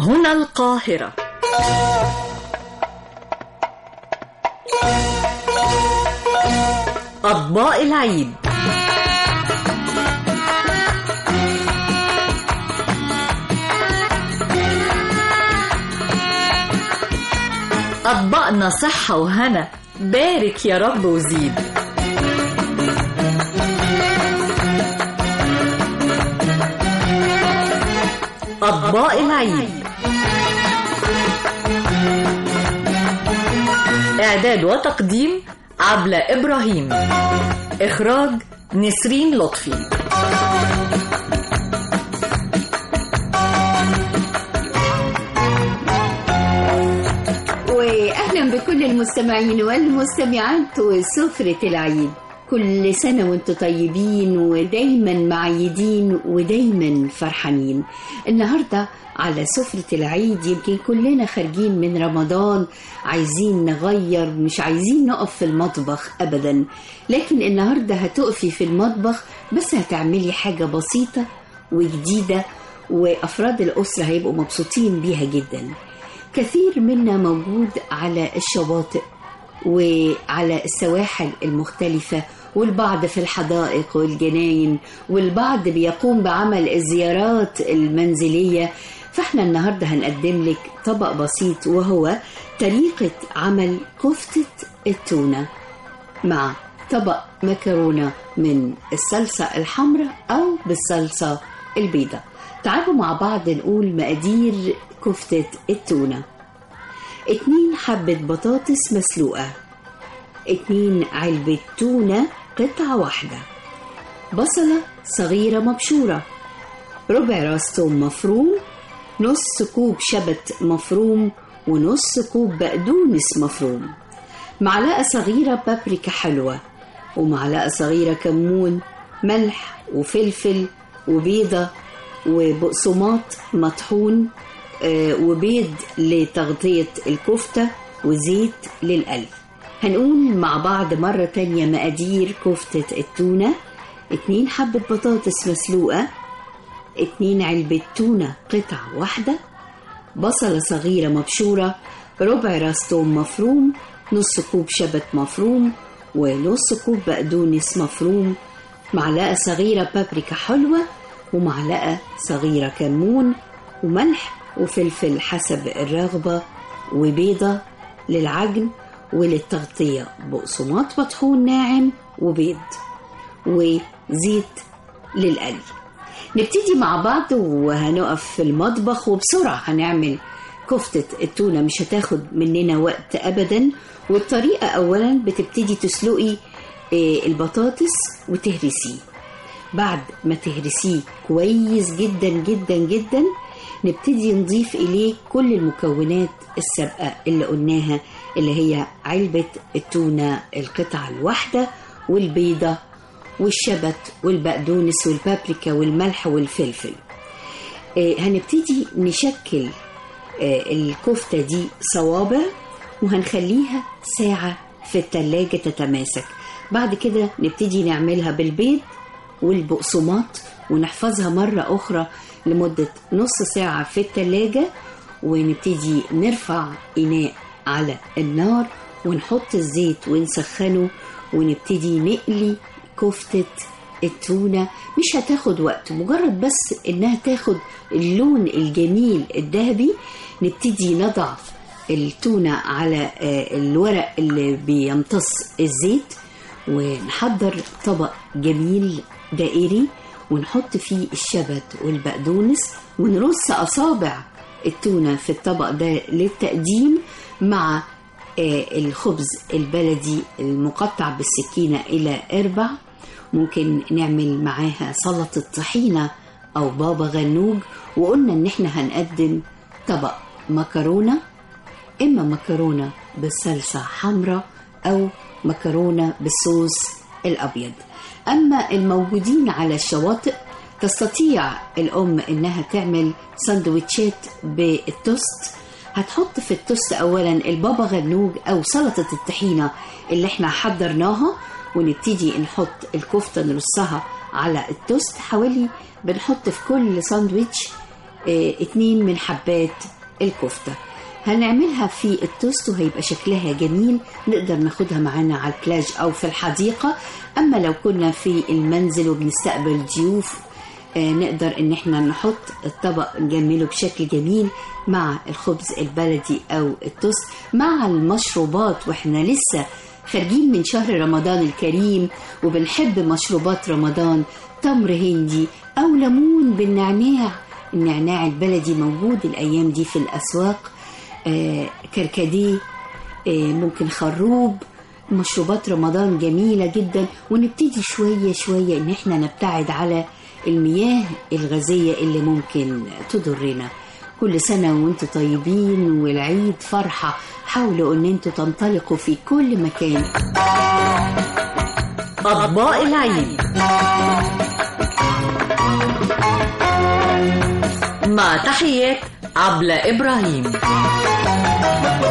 هنا القاهرة أطباق العيد أطبقنا صحة وهنا بارك يا رب وزيد أطباق العيد إعداد وتقديم عبلة إبراهيم إخراج نسرين لطفي واهلا بكل المستمعين والمستمعات وسفرة العيد كل سنة وانتم طيبين ودايما معيدين ودايما فرحانين النهاردة على سفرة العيد يمكن كلنا خارجين من رمضان عايزين نغير مش عايزين نقف في المطبخ أبدا لكن النهاردة هتقفي في المطبخ بس هتعملي حاجة بسيطة وجديدة وأفراد الأسرة هيبقوا مبسوطين بيها جدا كثير منا موجود على الشواطئ وعلى السواحل المختلفة والبعض في الحدائق والجناين والبعض بيقوم بعمل الزيارات المنزلية فاحنا النهاردة هنقدم لك طبق بسيط وهو طريقة عمل كفتة التونة مع طبق مكرونة من الصلصة الحمراء أو بالصلصة البيضاء تعالوا مع بعض نقول مقادير كفتة التونة اتنين حبة بطاطس مسلوقة اتنين علبة تونة قطعة واحدة بصلة صغيرة مبشورة ربع راس توم مفروم نص كوب شبت مفروم ونص كوب بقدونس مفروم معلقة صغيرة بابريكا حلوة ومعلقة صغيرة كمون ملح وفلفل وبيضة وبقسماط مطحون آه، وبيض لتغطية الكفتة وزيت للقلب هنقول مع بعض مرة تانية مقادير كفتة التونة اتنين حبة بطاطس مسلوقة اتنين علبة تونة قطعة واحدة بصلة صغيرة مبشورة ربع راس توم مفروم نص كوب شبت مفروم ونص كوب بقدونس مفروم معلقة صغيرة بابريكا حلوة ومعلقة صغيرة كمون وملح وفلفل حسب الرغبة وبيضة للعجن وللتغطية بقسماط مطحون ناعم وبيض وزيت للقلي نبتدي مع بعض وهنقف في المطبخ وبسرعة هنعمل كفتة التونة مش هتاخد مننا وقت أبدا والطريقة أولا بتبتدي تسلقي آه، البطاطس وتهرسيه بعد ما تهرسيه كويس جدا جدا جدا نبتدي نضيف إليه كل المكونات السابقة اللي قلناها اللي هي علبة التونة القطعة الواحدة والبيضة والشبت والبقدونس والبابريكا والملح والفلفل آه، هنبتدي نشكل آه، الكفتة دي صوابع وهنخليها ساعة في التلاجة تتماسك بعد كده نبتدي نعملها بالبيض والبقسماط ونحفظها مرة أخرى لمدة نص ساعة في التلاجة ونبتدي نرفع إناء على النار ونحط الزيت ونسخنه ونبتدي نقلي كفتة التونة مش هتاخد وقت مجرد بس إنها تاخد اللون الجميل الذهبي نبتدي نضع التونة على آه، الورق اللي بيمتص الزيت ونحضر طبق جميل دائري ونحط فيه الشبت والبقدونس ونرص أصابع التونة في الطبق ده للتقديم مع آه، الخبز البلدي المقطع بالسكينة إلى إربع ممكن نعمل معاها سلطة طحينة أو بابا غنوج وقلنا إن إحنا هنقدم طبق مكرونة إما مكرونة بالصلصة حمراء أو مكرونة بالصوص الأبيض أما الموجودين على الشواطئ تستطيع الأم إنها تعمل سندوتشات بالتوست هتحط في التوست أولا البابا غنوج أو سلطة الطحينة اللي احنا حضرناها ونبتدي نحط الكفتة نرصها على التوست حوالي بنحط في كل ساندويتش آه، اتنين من حبات الكفتة هنعملها في التوست وهيبقى شكلها جميل نقدر ناخدها معانا على البلاج أو في الحديقة أما لو كنا في المنزل وبنستقبل ضيوف آه، نقدر ان احنا نحط الطبق نجمله بشكل جميل مع الخبز البلدي او التوست مع المشروبات واحنا لسه خارجين من شهر رمضان الكريم وبنحب مشروبات رمضان تمر هندي او ليمون بالنعناع النعناع البلدي موجود الايام دي في الاسواق آه، كركديه آه، ممكن خروب مشروبات رمضان جميلة جدا ونبتدي شوية شوية ان احنا نبتعد على المياه الغازية اللي ممكن تضرنا كل سنة وانتم طيبين والعيد فرحة حاولوا ان انتم تنطلقوا في كل مكان أطباق العيد مع تحيات عبلة إبراهيم